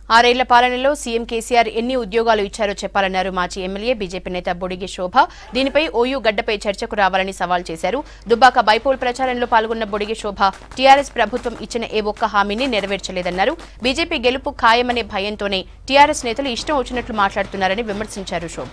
ఆరేళ్ల పాలనలో సీఎం కేసీఆర్ ఎన్ని ఉద్యోగాలు ఇచ్చారో చెప్పాలన్నారు మాజీ ఎమ్మెల్యే బీజేపీ నేత బొడిగి శోభ దీనిపై ఓయూ గడ్డపై చర్చకు రావాలని సవాల్ చేశారు దుబ్బాక బైపోల్ ప్రచారంలో పాల్గొన్న బొడిగి శోభ టీఆర్ఎస్ ప్రభుత్వం ఇచ్చిన ఏ ఒక్క హామీని నెరవేర్చలేదన్నారు బీజేపీ గెలుపు ఖాయమనే భయంతోనే టీఆర్ఎస్ నేతలు ఇష్టం వచ్చినట్లు మాట్లాడుతున్నారని విమర్శించారు శోభ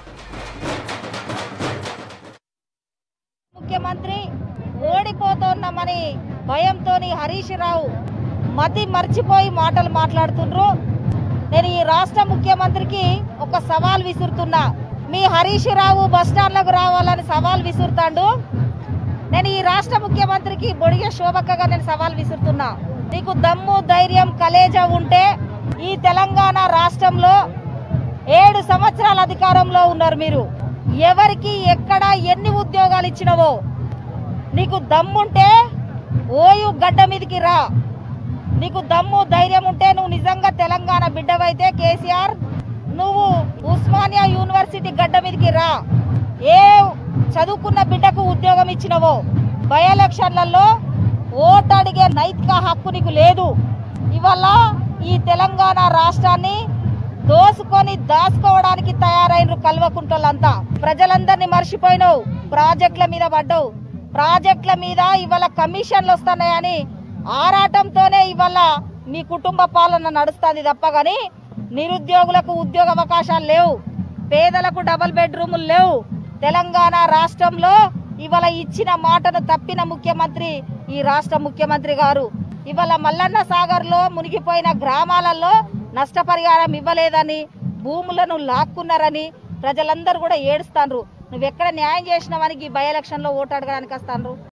ముఖ్యమంత్రి ఓడిపోతున్నామని భయంతో హరీష్ రావు మతి మర్చిపోయి మాటలు మాట్లాడుతుండ్రు నేను ఈ రాష్ట్ర ముఖ్యమంత్రికి ఒక సవాల్ విసురుతున్నా మీ హరీష్ రావు బస్టాండ్లకు రావాలని సవాల్ విసురుతాండు నేను ఈ రాష్ట్ర ముఖ్యమంత్రికి బొడిగ శోభక్కగా నేను సవాల్ విసురుతున్నా నీకు దమ్ము ధైర్యం కలేజా ఉంటే ఈ తెలంగాణ రాష్ట్రంలో ఏడు సంవత్సరాల అధికారంలో ఉన్నారు మీరు ఎవరికి ఎక్కడ ఎన్ని ఉద్యోగాలు ఇచ్చినవో నీకు దమ్ముంటే ఓయు గడ్డ మీదకి రా నీకు దమ్ము ధైర్యం ఉంటే నువ్వు నిజంగా తెలంగాణ బిడ్డవైతే కేసీఆర్ నువ్వు ఉస్మానియా యూనివర్సిటీ గడ్డ మీదకి రా ఏ చదువుకున్న బిడ్డకు ఉద్యోగం ఇచ్చినవో బై ఎలక్షన్లలో ఓటు అడిగే నైతిక హక్కు నీకు లేదు ఇవాళ ఈ తెలంగాణ రాష్ట్రాన్ని దోసుకొని దాచుకోవడానికి తయారైనరు కల్వకుంటోళ్ళంతా ప్రజలందరినీ మర్చిపోయినావు ప్రాజెక్టుల మీద పడ్డావు ప్రాజెక్టుల మీద ఇవాళ కమిషన్లు వస్తున్నాయని ఆరాటంతోనే ఇవాళ మీ కుటుంబ పాలన నడుస్తుంది తప్ప గాని నిరుద్యోగులకు ఉద్యోగ అవకాశాలు లేవు పేదలకు డబుల్ బెడ్రూములు లేవు తెలంగాణ రాష్ట్రంలో ఇవాళ ఇచ్చిన మాటను తప్పిన ముఖ్యమంత్రి ఈ రాష్ట్ర ముఖ్యమంత్రి గారు ఇవాళ మల్లన్న సాగర్ లో మునిగిపోయిన గ్రామాలలో నష్టపరిహారం ఇవ్వలేదని భూములను లాక్కున్నారని ప్రజలందరూ కూడా ఏడుస్తాండ్రు నువ్వెక్కడ న్యాయం చేసినావని ఈ బై ఎలక్షన్ లో ఓటు అడగడానికి వస్తాండ్రు